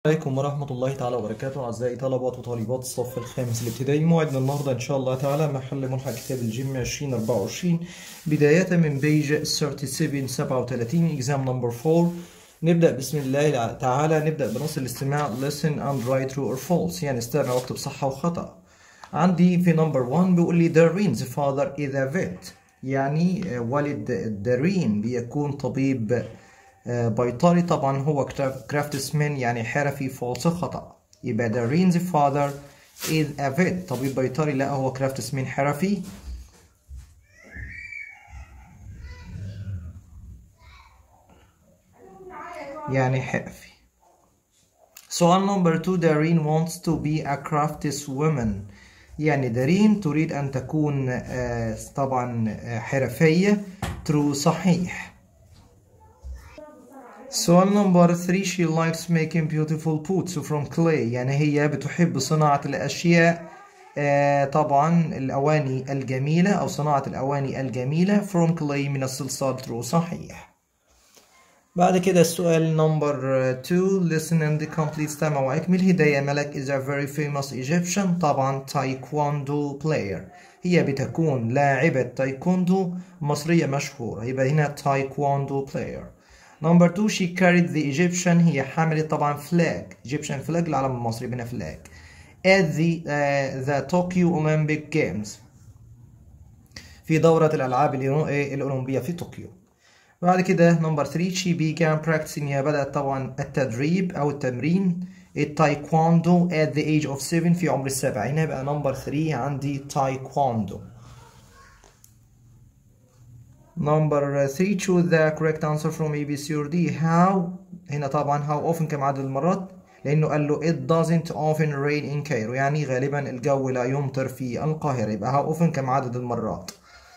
عليكم ورحمة الله تعالى وبركاته أعزائي طلبات وطالبات الصف الخامس الابتدائي موعدنا النهاردة إن شاء الله تعالى محل ملحق كتاب الجيم 2024 بداية من بيج 37 37 exam number 4 نبدأ بسم الله تعالى نبدأ بنص الاستماع listen and write true or false يعني استمع واكتب صح وخطأ عندي في نمبر 1 بيقول لي Dareen's father is a vet يعني والد دارين بيكون طبيب بيطري طبعا هو كرافتسمان يعني حرفي فولس خطأ يبقى دارين's father is a vet طبيب بيطري لا هو كرافتسمان حرفي يعني حرفي سؤال نمبر 2 دارين wants to be a craftswoman يعني دارين تريد أن تكون طبعا حرفية true صحيح سؤال نمبر 3 she likes making beautiful pots from clay يعني هي بتحب صناعة الأشياء آه طبعا الأواني الجميلة أو صناعة الأواني الجميلة from clay من الصلصال true صحيح بعد كده السؤال نمبر 2 listen and complete استمع واكمل هداية ملك is a very famous Egyptian طبعا تايكوندو player هي بتكون لاعبة تايكوندو مصرية مشهورة يبقى هنا تايكوندو player نمبر 2 she carried the Egyptian هي حملت طبعا flag Egyptian flag العلم المصري بنا flag at the uh, the Tokyo Olympic Games في دورة الألعاب الأولمبية في طوكيو بعد كده نمبر 3 she began practicing هي بدأت طبعا التدريب أو التمرين التايكواندو at the age of 7 في عمر السبع هنا يبقى نمبر 3 عندي تايكواندو Number 3 choose the correct answer from A, B, C or D how هنا طبعا how often كم عدد المرات لأنه قال له it doesn't often rain in Cairo يعني غالبا الجو لا يمطر في القاهرة يبقى how often كم عدد المرات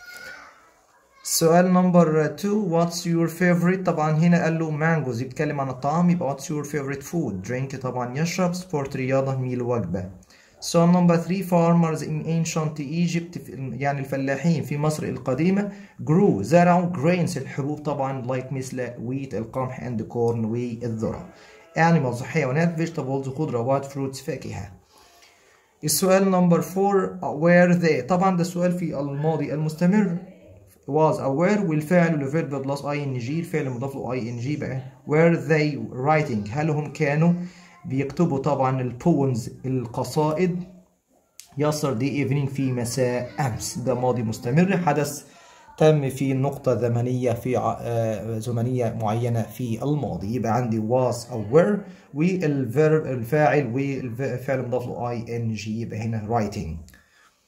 سؤال نمبر 2 what's your favorite طبعا هنا قال له مانجوز يتكلم عن الطعام يبقى what's your favorite food drink طبعا يشرب سبورت رياضة ميل وجبة سؤال نمبر 3 farmers in ancient Egypt يعني الفلاحين في مصر القديمة grew زرعوا grains الحبوب طبعا like مثل wheat القمح and corn والذرة animals حيوانات vegetables خضروات fruits فاكهة السؤال نمبر 4 where they طبعا ده السؤال في الماضي المستمر was aware والفعل والفيرب بلس ing الفعل مضاف له ing بقى were they writing هل هم كانوا بيكتبوا طبعا البويمز القصائد yesterday evening في مساء أمس ده ماضي مستمر حدث تم في نقطة زمنية في آه زمنية معينة في الماضي يبقى عندي was aware والفيرب الفاعل والفعل مضاف له ing يبقى هنا writing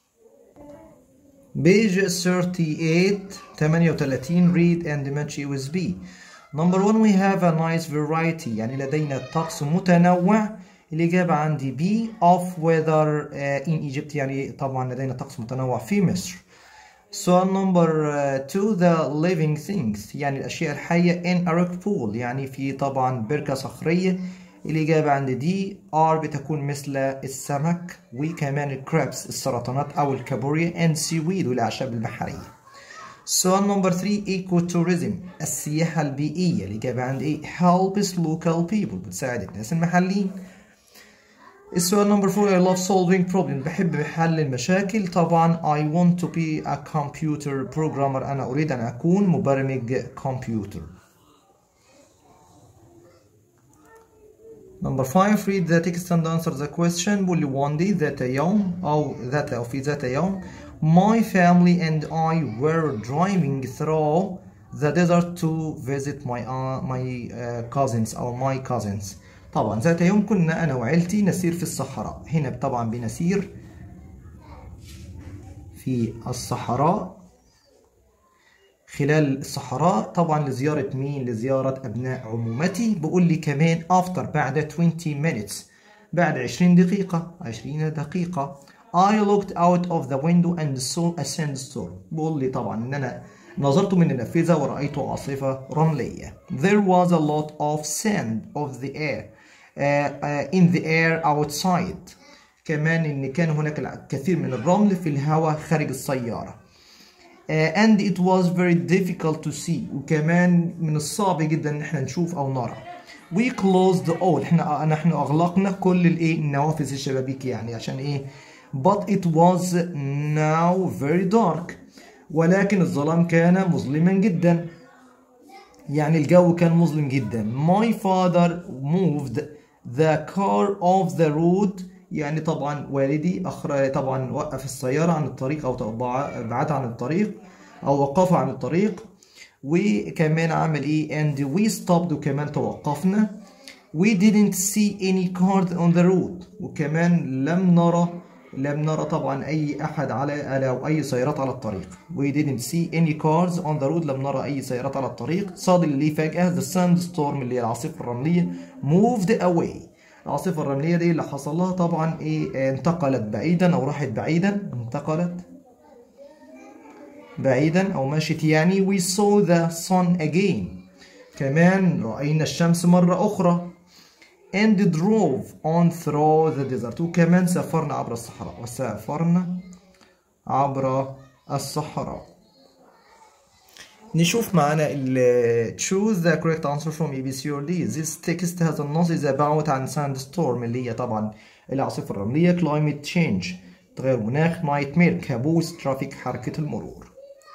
page 38 38 read and match with B Number one we have a nice variety يعني لدينا طقس متنوع الإجابة عندي B of weather uh, in Egypt يعني طبعا لدينا طقس متنوع في مصر سؤال نمبر 2 the living things يعني الأشياء الحية in a rock pool يعني في طبعا بركة صخرية الإجابة عندي دي R بتكون مثل السمك وكمان الكرابس السرطانات أو الكابوريا and seaweed والأعشاب البحرية سؤال نمبر 3 ايكو توريزم السياحة البيئية الإجابة عند إيه؟ helps local people بتساعد الناس المحليين السؤال نمبر 4 I love solving problems بحب حل المشاكل طبعا I want to be a computer programmer أنا أريد أن أكون مبرمج كمبيوتر Number 5 read the text and answer the question بقول لي one day ذات يوم أو ذات أو في ذات يوم My family and I were driving through the desert to visit my uh, my uh, cousins أو my cousins. طبعا ذات يوم كنا أنا وعيلتي نسير في الصحراء. هنا طبعا بنسير في الصحراء خلال الصحراء طبعا لزيارة مين؟ لزيارة أبناء عمومتي. بقول لي كمان after بعد 20 minutes بعد 20 دقيقة 20 دقيقة I looked out of the window and saw a sandstorm بقول لي طبعا ان انا نظرت من النافذة ورأيت عاصفة رملية There was a lot of sand of the air uh, uh, in the air outside كمان ان كان هناك الكثير من الرمل في الهواء خارج السيارة uh, and it was very difficult to see وكمان من الصعب جدا ان احنا نشوف او نرى we closed all احنا نحن اغلقنا كل الايه النوافذ الشبابيك يعني عشان ايه but it was now very dark ولكن الظلام كان مظلما جدا يعني الجو كان مظلم جدا my father moved the car off the road يعني طبعا والدي أخر طبعا وقف السيارة عن الطريق أو بعدها عن الطريق أو وقفها عن الطريق وكمان عمل إيه and we stopped وكمان توقفنا we didn't see any cars on the road وكمان لم نرى لم نرى طبعا أي أحد على أو أي سيارات على الطريق we didn't see any cars on the road لم نرى أي سيارات على الطريق suddenly فجأة the sandstorm اللي هي العاصفة الرملية moved away العاصفة الرملية دي اللي حصل لها طبعا إيه انتقلت بعيدا أو راحت بعيدا انتقلت بعيدا أو مشت يعني we saw the sun again كمان رأينا الشمس مرة أخرى and drove on through the desert وكمان سافرنا عبر الصحراء وسافرنا عبر الصحراء نشوف معانا ال choose the correct answer from A B C or D this text has a note is about عن sandstorm اللي هي طبعا العاصفة الرملية climate change تغير مناخ nightmare كابوس traffic حركة المرور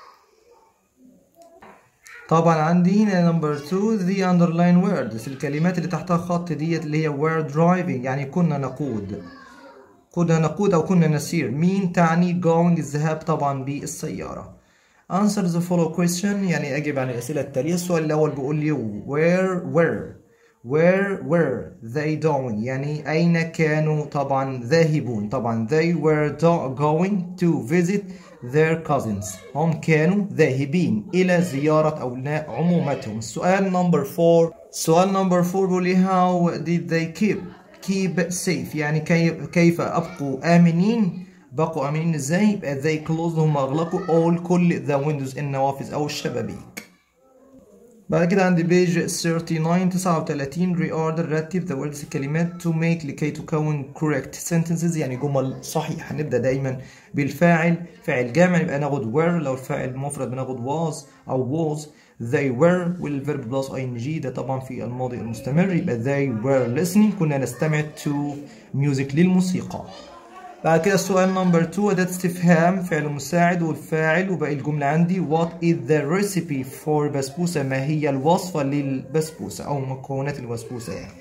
طبعا عندي هنا نمبر 2 the underline words الكلمات اللي تحتها خط ديت اللي هي were driving يعني كنا نقود كنا نقود أو كنا نسير مين تعني going الذهاب طبعا بالسيارة answer the follow question يعني أجب عن الأسئلة التالية السؤال الأول بيقول لي where were where were they doing يعني أين كانوا طبعا ذاهبون طبعا they were going to visit their cousins هم كانوا ذاهبين إلى زيارة أبناء عمومتهم السؤال number 4 سؤال number 4 بيقول لي how did they keep keep safe يعني كيف كيف أبقوا آمنين بقوا آمنين إزاي يبقى they closed هم أغلقوا all كل the windows النوافذ أو الشبابيك بعد كده عند بيج 39 39 reorder رتب the words الكلمات to make لكي تكون correct sentences يعني جمل صحيحة نبدأ دايما بالفاعل فاعل جامع يبقى ناخد were لو الفاعل مفرد بناخد was أو was they were والverb plus ing ده طبعا في الماضي المستمر يبقى they were listening كنا نستمع to music للموسيقى بعد كده السؤال نمبر 2 أداة استفهام فعل مساعد والفاعل وباقي الجملة عندي what is the recipe for بسبوسة ما هي الوصفة للبسبوسة أو مكونات البسبوسة يعني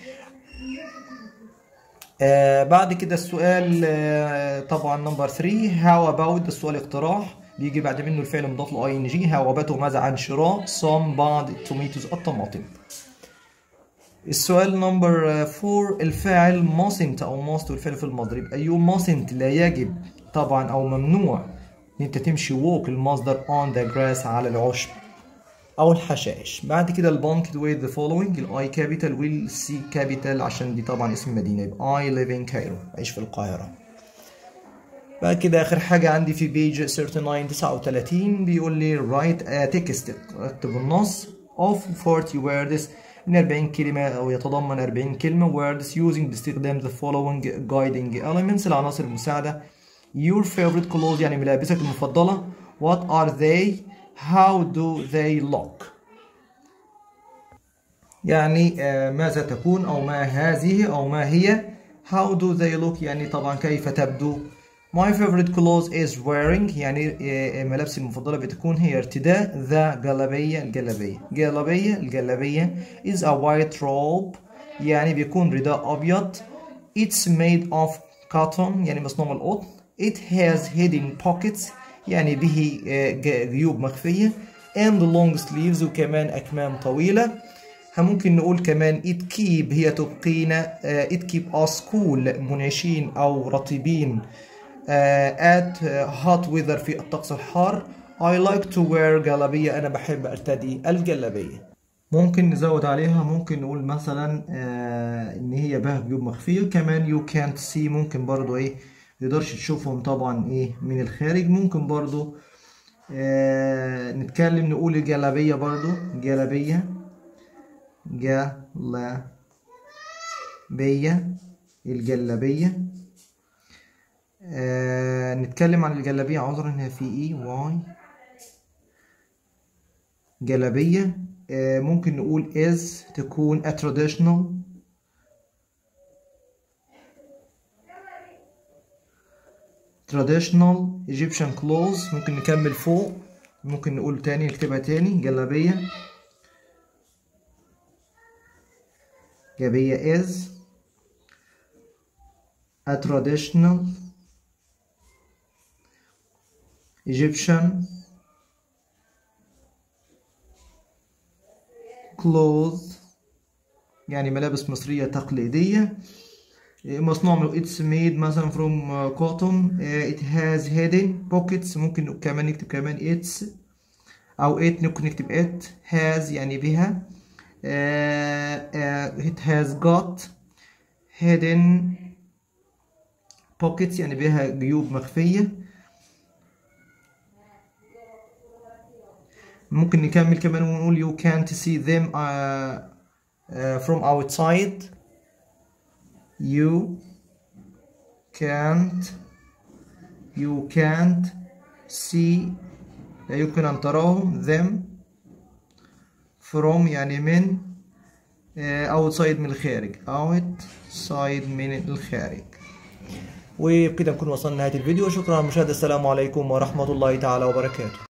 آه بعد كده السؤال آه طبعا نمبر 3 how about السؤال اقتراح بيجي بعد منه الفعل مضاف له اي ان جي how about ماذا عن شراء some بعض tomatoes الطماطم السؤال نمبر 4 الفاعل mustn't او must والفعل في المصدر يبقى you mustn't لا يجب طبعا او ممنوع ان انت تمشي walk المصدر on the grass على العشب او الحشائش بعد كده البنك with the following الاي كابيتال والسي كابيتال عشان دي طبعا اسم مدينه يبقى I live in Cairo عايش في القاهره بعد كده اخر حاجه عندي في بيج 39 39 بيقول لي write a text اكتب النص of 40 words من 40 كلمة أو يتضمن 40 كلمة words using باستخدام the following guiding elements العناصر المساعدة your favorite clothes يعني ملابسك المفضلة what are they how do they look يعني آه ماذا تكون أو ما هذه أو ما هي how do they look يعني طبعا كيف تبدو My favorite clothes is wearing يعني ملابسي المفضلة بتكون هي ارتداء ذا جلابية الجلابية جلابية الجلابية is a white robe يعني بيكون رداء أبيض It's made of cotton يعني مصنوع من القطن It has hidden pockets يعني به جيوب مخفية and long sleeves وكمان أكمام طويلة ممكن نقول كمان it keep هي تبقينا it keep us cool منعشين أو رطبين at hot weather في الطقس الحار I like to wear جلابية أنا بحب أرتدي الجلابية ممكن نزود عليها ممكن نقول مثلا آه إن هي بها جيوب مخفية كمان you can't see ممكن برضو إيه متقدرش تشوفهم طبعا إيه من الخارج ممكن برضو آه نتكلم نقول الجلابية برضو جلابية جلابية الجلابية آه نتكلم عن الجلابية عذرا هنا في اي واي جلابية آه، ممكن نقول is تكون a traditional traditional Egyptian clothes ممكن نكمل فوق ممكن نقول تاني نكتبها تاني جلابية جلابية is a traditional Egyptian clothes يعني ملابس مصرية تقليدية مصنوع من it's made مثلا from uh, cotton uh, it has hidden pockets ممكن كمان نكتب كمان it's أو it ممكن نكتب it has يعني بها uh, uh, it has got hidden pockets يعني بها جيوب مخفية ممكن نكمل كمان ونقول you can't see them uh, uh, from outside you can't you can't see لا يمكن أن تراهم them from يعني من outside من الخارج outside من الخارج وبكده نكون وصلنا لنهاية الفيديو شكرا على المشاهدة السلام عليكم ورحمة الله تعالى وبركاته